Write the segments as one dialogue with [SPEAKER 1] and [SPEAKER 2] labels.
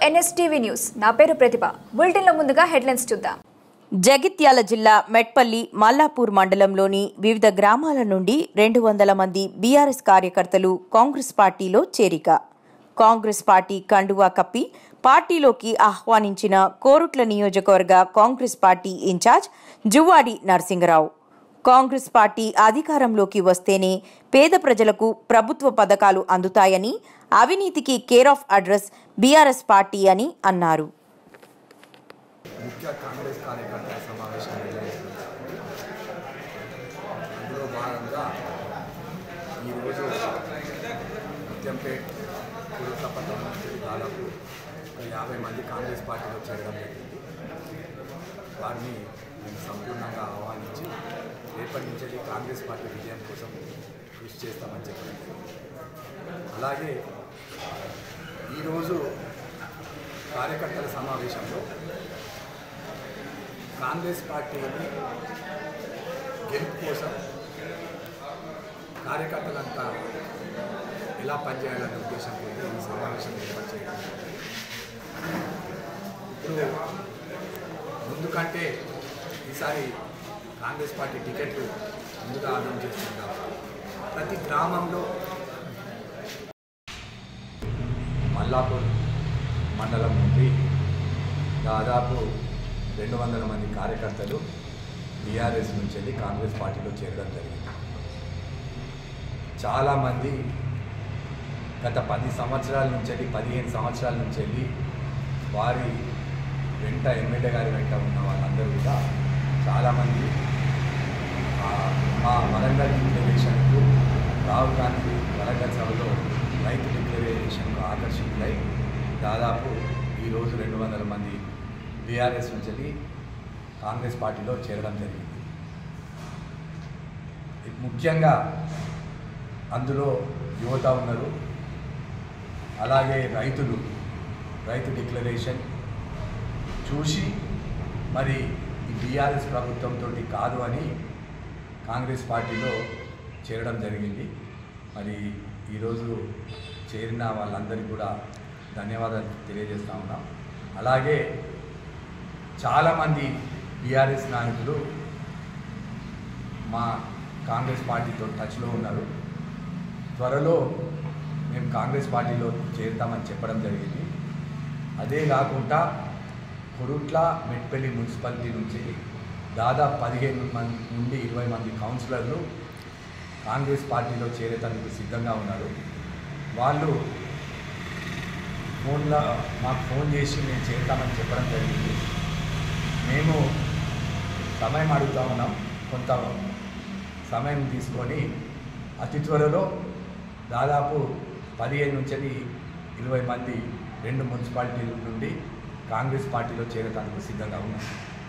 [SPEAKER 1] NSTV news నా పేరు ప్రతిభ బులెటిన్లో ముందుగా హెడ్లైన్స్ చూద్దాం
[SPEAKER 2] జగిత్యాల జిల్లా మెట్పల్లి మల్లాపూర్ మండలంలోని వివిధ గ్రామాల నుండి రెండు వందల మంది బీఆర్ఎస్ కార్యకర్తలు కాంగ్రెస్ పార్టీలో చేరిక కాంగ్రెస్ పార్టీ కండువా కప్పి పార్టీలోకి ఆహ్వానించిన కోరుట్ల నియోజకవర్గ Congress party incharge Juvvadi Narasingarao Congress party అధికారంలోకి వస్తేనే పేద ప్రజలకు ప్రభుత్వ పథకాలు అందుతాయని అవినీతికి care of address BRS party అని అన్నారు
[SPEAKER 3] ముఖ్య కాంగ్రెస్ కార్యకర్తల సమావేశం నిర్వహిస్తున్నారు అందులో భాగంగా ఈరోజు ముత్యంపేట్ కురుసపట్నం నుంచి దాదాపు ఒక యాభై మంది కాంగ్రెస్ పార్టీలో చేరడం జరిగింది వారిని మేము సంపూర్ణంగా ఆహ్వానించి రేపటి నుంచి కాంగ్రెస్ పార్టీ విజయం కోసం కృషి చేస్తామని చెప్పడం జరిగింది అలాగే ఈరోజు కార్యకర్తల సమావేశంలో కాంగ్రెస్ పార్టీని గెలుపు కోసం కార్యకర్తలంతా ఎలా పనిచేయాలనే ఉద్దేశంతో ఈ సమావేశం ఏర్పాటు చేయడం ఇప్పుడు ముందు కంటే ఈసారి కాంగ్రెస్ పార్టీ టికెట్లు ముందుగా అనౌన్స్ చేస్తుంది కాబట్టి ప్రతి గ్రామంలో మల్లాపూర్ మండలం నుండి దాదాపు రెండు వందల మంది కార్యకర్తలు బీఆర్ఎస్ నుంచి వెళ్ళి కాంగ్రెస్ పార్టీలో చేరడం జరిగింది చాలామంది గత పది సంవత్సరాల నుంచి వెళ్ళి పదిహేను సంవత్సరాల నుంచి వెళ్ళి వారి వెంట ఎమ్మెల్యే గారి వెంట ఉన్న వాళ్ళందరూ కూడా చాలామంది ఆ, మా వరంగల్ డిక్లరేషన్కు రాహుల్ గాంధీ వరంగల్ సభలో రైతు డిక్లరేషన్కు ఆకర్షితులై దాదాపు ఈరోజు రెండు వందల మంది బీఆర్ఎస్ నుంచి వెళ్ళి కాంగ్రెస్ పార్టీలో చేరడం జరిగింది ఇది ముఖ్యంగా అందులో యువత ఉన్నారు అలాగే రైతులు రైతు డిక్లరేషన్ చూసి మరి ఈ బీఆర్ఎస్ ప్రభుత్వంతో కాదు అని కాంగ్రెస్ పార్టీలో చేరడం జరిగింది మరి ఈరోజు చేరిన వాళ్ళందరికీ కూడా ధన్యవాదాలు తెలియజేస్తా ఉన్నాం అలాగే చాలామంది బీఆర్ఎస్ నాయకులు మా కాంగ్రెస్ పార్టీతో టచ్లో ఉన్నారు త్వరలో మేము కాంగ్రెస్ పార్టీలో చేరుతామని చెప్పడం జరిగింది అదే కాకుండా కొరుట్ల మెట్పల్లి మున్సిపాలిటీ నుంచి దాదాపు పదిహేను మంది నుండి ఇరవై మంది కౌన్సిలర్లు కాంగ్రెస్ పార్టీలో చేరేటందుకు సిద్ధంగా ఉన్నారు వాళ్ళు ఫోన్లో మాకు ఫోన్ చేసి మేము చేరుతామని చెప్పడం జరిగింది మేము సమయం అడుగుతా ఉన్నాం కొంత సమయం తీసుకొని అతి త్వరలో దాదాపు పదిహేను నుంచి ఇరవై మంది రెండు మున్సిపాలిటీల నుండి కాంగ్రెస్ పార్టీలో చేరటానికి సిద్ధంగా ఉన్నాం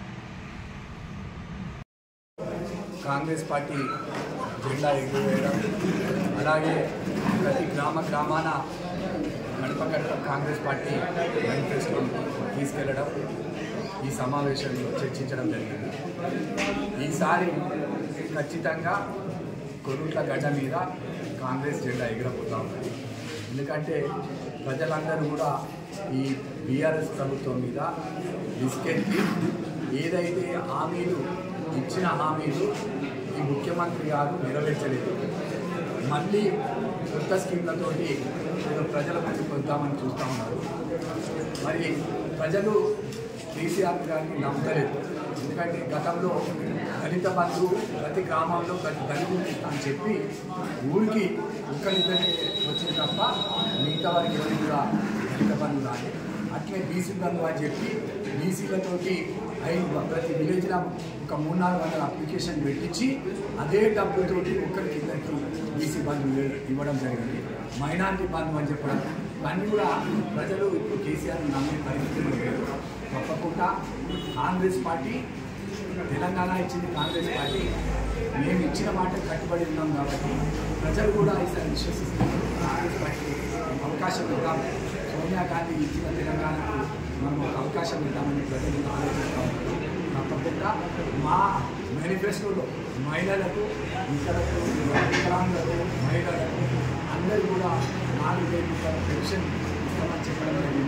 [SPEAKER 3] కాంగ్రెస్ పార్టీ జెండా ఎగురవేయడం అలాగే ప్రతి గ్రామ గ్రామాన గడప గడప కాంగ్రెస్ పార్టీ మేనిఫెస్టో తీసుకెళ్లడం ఈ సమావేశంలో చర్చించడం జరిగింది ఈసారి ఖచ్చితంగా కొరుట్ల గడ్డ మీద కాంగ్రెస్ జెండా ఎగిరబోతా ఉంది ఎందుకంటే ప్రజలందరూ కూడా ఈ బీఆర్ఎస్ ప్రభుత్వం మీద విసుకెత్తి ఏదైతే హామీలు ఇచ్చిన హామీలు ఈ ముఖ్యమంత్రి గారు నెరవేర్చలేదు మళ్ళీ కొత్త స్కీమ్లతోటి ఏదో ప్రజల ముందుకు వద్దామని చూస్తూ ఉన్నారు మరి ప్రజలు కేసీఆర్ గారిని నమ్మలేదు ఎందుకంటే గతంలో దళిత బంధు ప్రతి గ్రామంలో ప్రతి దళితులు అని చెప్పి ఊరికి ఒక్కరిద్దరికి వచ్చింది తప్ప మిగతా వారికి ఎవరికి కూడా దళిత బంధు రాలి అట్లే బీసీ బంధు అని చెప్పి బీసీలతోటి ఐదు ప్రతి విలేజ్లో ఒక మూడు నాలుగు వందల అప్లికేషన్ పెట్టించి అదే డబ్బుతోటి ఒక్కరికి ఇద్దరికి బీసీ బంధు ఇవ్వడం జరిగింది మైనారిటీ బంధు అని చెప్పడం ఇవన్నీ కూడా ప్రజలు ఇప్పుడు కేసీఆర్ నమ్మే పరిస్థితులు లేదు తప్పకుండా కాంగ్రెస్ పార్టీ తెలంగాణ ఇచ్చింది కాంగ్రెస్ పార్టీ మేము ఇచ్చిన మాట కట్టుబడి ఉన్నాం కాబట్టి ప్రజలు కూడా ఈసారి విశ్వసిస్తున్నారు కాంగ్రెస్ పార్టీ అవకాశం ఇద్దాం సోనియా గాంధీ ఇచ్చిన తెలంగాణకు మనం ఒక అవకాశం ఇద్దామని ప్రజలు ఆలోచిస్తూ ఉన్నారు తప్పకుండా మా మేనిఫెస్టోలో మహిళలకు ఇతరులకు వికలాంగులకు మహిళలకు అందరూ కూడా నాలుగు వేల రూపాయల పెన్షన్ ఇస్తామని చెప్పడం జరిగింది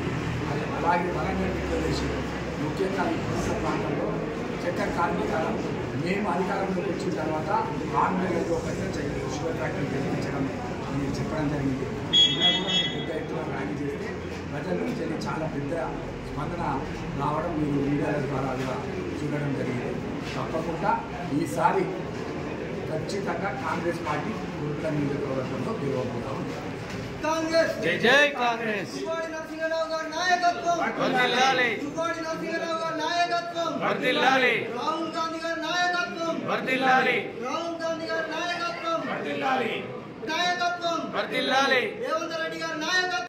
[SPEAKER 3] అలా- అలాగే వరంగల్ డిక్లరేషన్ ముఖ్యంగా ఈ ప్రాంత ప్రాంతంలో చక్కెర కార్మికులు మేము అధికారంలోకి వచ్చిన తర్వాత ఆరు నెలల్లో ఒకటే చక్కెర షుగర్ ఫ్యాక్టరీ నిర్మించడం మీరు చెప్పడం జరిగింది ఇలా కూడా మీరు పెద్ద ఎత్తున ర్యాలీ చేస్తే ప్రజల నుంచి అది చాలా పెద్ద స్పందన రావడం మీరు మీడియాల ద్వారా కూడా చూడడం జరిగింది తప్పకుండా ఈసారి ఖచ్చితంగా కాంగ్రెస్ పార్టీ ఉత్తర నియోజకవర్గంలో గెలవబోతా ఉంది
[SPEAKER 4] కాంగ్రెస్
[SPEAKER 5] జై జై కాంగ్రెస్
[SPEAKER 4] చువ్వాడి నరసింహరావు గారి నాయకత్వం
[SPEAKER 5] వర్ధిల్లాలి.
[SPEAKER 4] చువ్వాడి నరసింహరావు గారి నాయకత్వం
[SPEAKER 5] వర్ధిల్లాలి.
[SPEAKER 4] రాహుల్ గాంధీ గారి నాయకత్వం
[SPEAKER 5] వర్ధిల్లాలి
[SPEAKER 4] రాహుల్ గాంధీ గారి నాయకత్వం
[SPEAKER 5] వర్ధిల్లాలి
[SPEAKER 4] నాయకత్వం
[SPEAKER 5] వర్ధిల్లాలి
[SPEAKER 4] రేవంత్ రెడ్డి గారి నాయకత్వం